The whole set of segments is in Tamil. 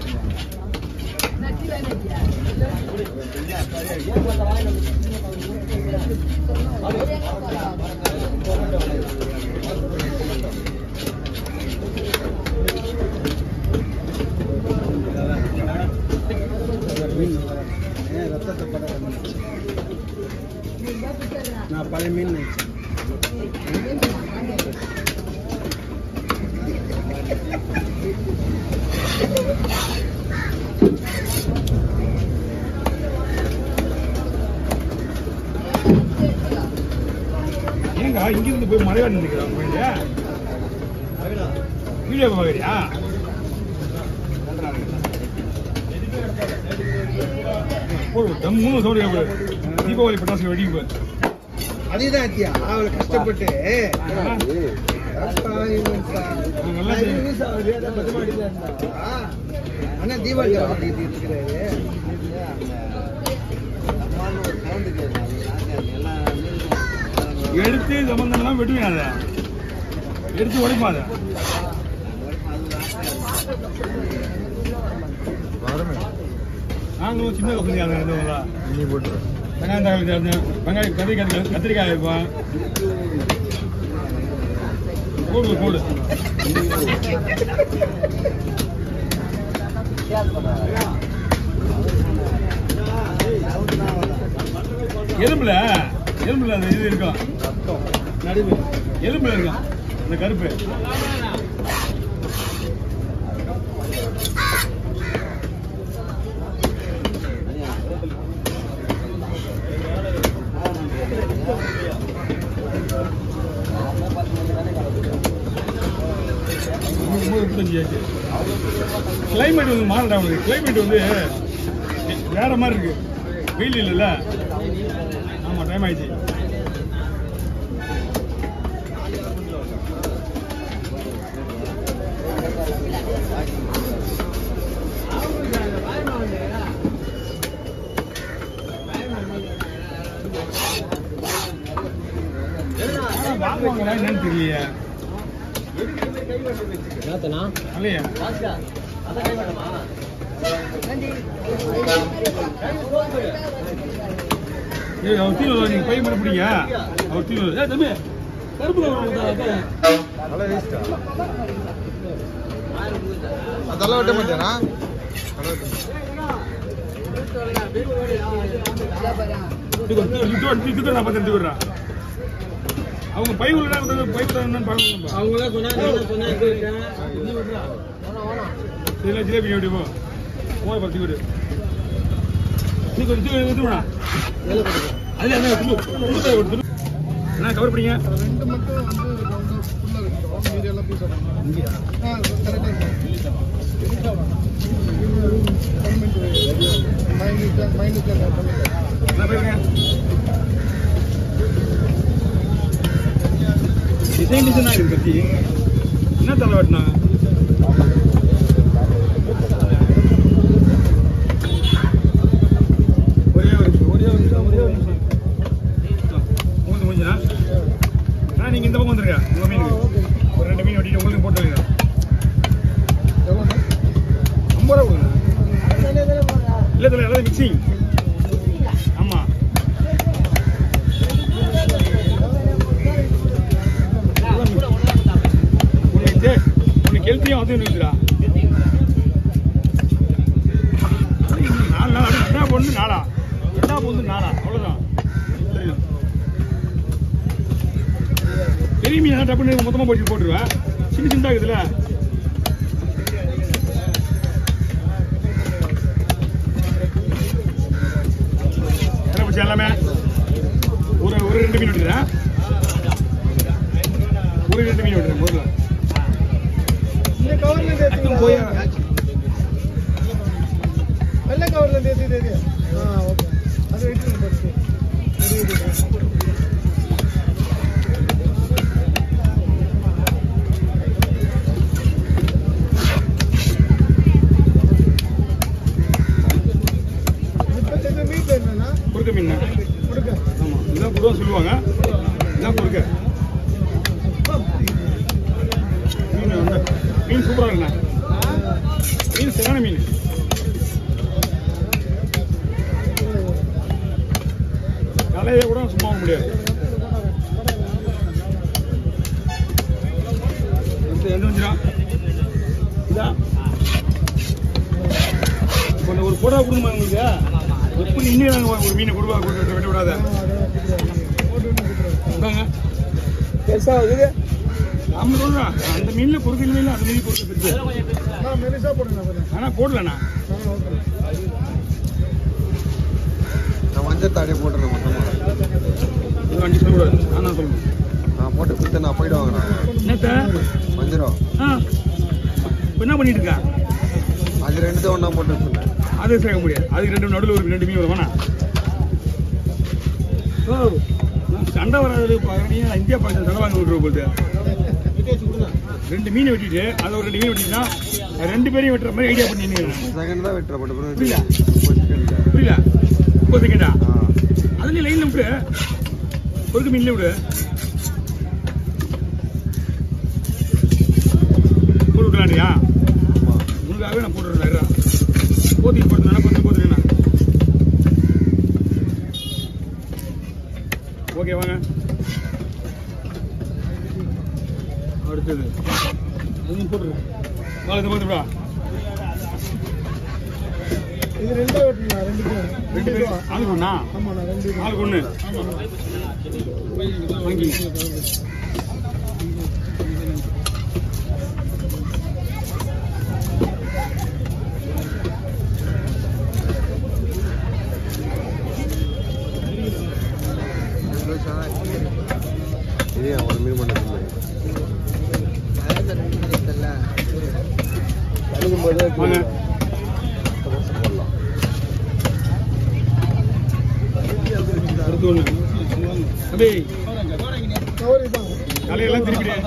மீன் ஏன் ரத்தத்தை பட நான் பழைய மீன் நினைச்சேன் ஏங்க இங்கிருந்து போய் மலையாடு நிற்கிறான் போயிட்டு வீடியோ பார்க்குறியா போடு தம்முன்னு சோறு கேட்குது தீபாவளி பட்டாசு வெடிக்கு போய் அதுதான் அத்தியா அவளை கஷ்டப்பட்டு நல்லா தெரியும். அண்ணா தீபாவளி வாழ்த்துக்கு இருக்கிறாரு எடுத்து சம்பந்தம்லாம் வெட்டுவேன் அதை எடுத்து உடைப்பான் அதை நாங்களும் சின்ன கம்பெனி அதை இருந்தவங்களா நீ போட்டுரு வெங்காயம் தக்காளி சேர்ந்தேன் வெங்காயம் கத்திரிக்காய் கத்திரிக்காய் இருப்பான் போடு போடு எலும்புல எலும்புல அந்த இது இருக்கும் நடுவு எலும்புல இருக்கும் அந்த கருப்பு கிளைமேட் வந்து மாறடா உனக்கு கிளைமேட் வந்து வேற மாதிரி இருக்கு வெயில் இல்லைல்ல ஆமா டைம் ஆயிடுச்சு ஆனா வாங்குவாங்களா என்னன்னு தெரியலையே இல்லையா ஏய் அவர் தீவிர நீங்க பையன் மட்டும் பிடிங்க அவர் தீவிர ஏ தம்பி கருப்புல அதெல்லாம் விட்ட மாட்டேனா நான் பார்த்து எடுத்துக்கிறேன் அவங்க பை உள்ள பை என்னன்னு பார்க்கணும் அவங்களே சொன்னாங்க இதெல்லாம் ஜிலேபி எப்படி போ போய் பத்து வீடு நீ கொஞ்சம் எடுத்துடா அதுல என்ன துணு ஒரு துணு என்ன கவர் பண்ணிங்க ரெண்டு மட்டும் வந்து ஃபுல்லாக இருக்கும் மீதி எல்லாம் பீஸ் இங்கேயா ஆ கரெக்டாக மைனஸ் மைனஸ் என்ன பேருங்க டிசைன் டிசைனா இருக்கு கத்தி என்ன தலை வெட்டினா ஒரே ஒரு நிமிஷம், ஒரே ஒரு நிமிஷம், ஒரே ஒரு நிமிஷம். உங்களுக்கு முடிஞ்சா ஆ நீங்க இந்த பக்கம் வந்துருங்க உங்க மீனுக்கு ஒரு ரெண்டு மீன் வெட்டிட்டு உங்களுக்கு போட்டு வைங்க ஐம்பது ரூபா கொடுங்க இல்ல தலை எல்லாம் மிக்சிங் ஆமா உனக்கு உனக்கு ஹெல்த்தியா வந்து இருக்குடா நாலு நாள் அப்படி என்ன பொண்ணு நாளா என்ன பொண்ணு நாளா அவ்வளவுதான் தெரியும் பெரிய மீன் டப்புன்னு மொத்தமா போட்டு போட்டுருவேன் சின்ன சின்னதா இருக்குதுல்ல என்ன பிடிச்ச எல்லாமே ஒரு ஒரு ரெண்டு மீன் விட்டுறேன் ஒரு ரெண்டு மீன் விட்டுறேன் பொருள் இந்த கவர்ல டக்குனு போய் வெள்ளை கவர்ல தேதி தேதி ஆ ஓகே அது வெயிட் பர்ஸ் இப்போ மீட் என்னன்னா குறுக்க மீன் கொடுக்க ஆமா இதான் குருவா சொல்லுவாங்க இதான் குறுக்க மீன் வந்து மீன் சூப்பரா இருக்குண்ணா மீன் சரியான மீன் கொடுங்க இன்னும் ஒரு மீனை கொடுவா கொடுத்து விட விடாத போட்டு ஒன்று கொடுத்துருவோம் இந்தாங்க. பெருசாக இருக்குது நம்ம சொல்றோம் அந்த மீன்ல பொறுக்கல மீன்ல அந்த மீன் பொறுக்க பெருசு நான் மெலிசா போடுங்க கொஞ்சம் ஆனா போடலண்ணா ஆ ஓகே நான் மஞ்சள் தாடியை போட்டுறேன் மொத்தமாக இது வண்டி சொல்லக்கூடாது நான் தான் சொல்லணும் நான் போட்டு கொடுத்து நான் போயிடுவாங்க நான் என்னத்த மஞ்சரம் ஆ இப்ப என்ன பண்ணிட்டு இருக்கா அது ரெண்டு தான் ஒன்றா போட்டு வச்சுருந்தேன் அது சேர்க்க முடியாது அதுக்கு ரெண்டு நடுவில் ஒரு ரெண்டு மீன் வரும் வேணா ஓ நான் சண்டை வராது பாருங்க இந்தியா பாகிஸ்தான் சண்டை வாங்கி விட்டுருவோம் போகுது ரெண்டு மீன் வெட்டிட்டு அதை ஒரு ரெண்டு மீன் வெட்டினா ரெண்டு பேரையும் வெட்டுற மாதிரி ஐடியா பண்ணி நின்னுக்கிறேன். செகண்ட் தான் வெட்டுற போட்டு புரியல. புரியல புரியல முப்பது செகண்டா ஆ அதுல லைன்ல விட்டு பொறுக்கு மீன்ல விடு போட்டு விடலாண்டியா ஆமாம் உனக்காகவே நான் போட்டு விடுறேன் போத்தி போட்டுனா பத்து போத்துறேண்ணா ஓகே வாங்க அடுத்தது அதுவும் போட்டுரு வாங்க இது போட்டுடா இது ரெண்டா வெட்டணும் ரெண்டு பேரும் ரெண்டு பேரும் ஆளுக்கு ஒண்ணா ஆமாண்ணா ரெண்டு இது. ஆளுக்கு ஒண்ணு வாங்கி இது ஒரு மீன் பண்ண வாங்க போடலாம் அடுத்து ஒண்ணு தம்பி கவர் இதான் தலையெல்லாம் திருப்பிடு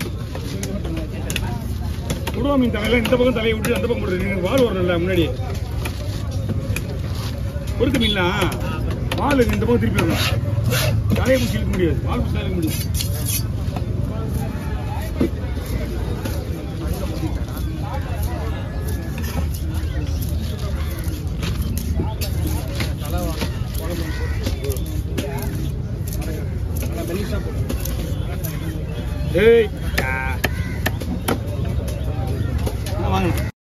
விடுவா மீன் தலையெல்லாம் இந்த பக்கம் தலையை விட்டு அந்த பக்கம் போடுறது நீங்க வால் வரணும்ல முன்னாடி பொறுக்க மீன்லாம் வால் இந்த பக்கம் திருப்பி வரணும் தலையை பிடிச்சி இழுக்க முடியாது வால் பிடிச்சி இழுக்க முடியும் ஏய் ஆ. வாங்க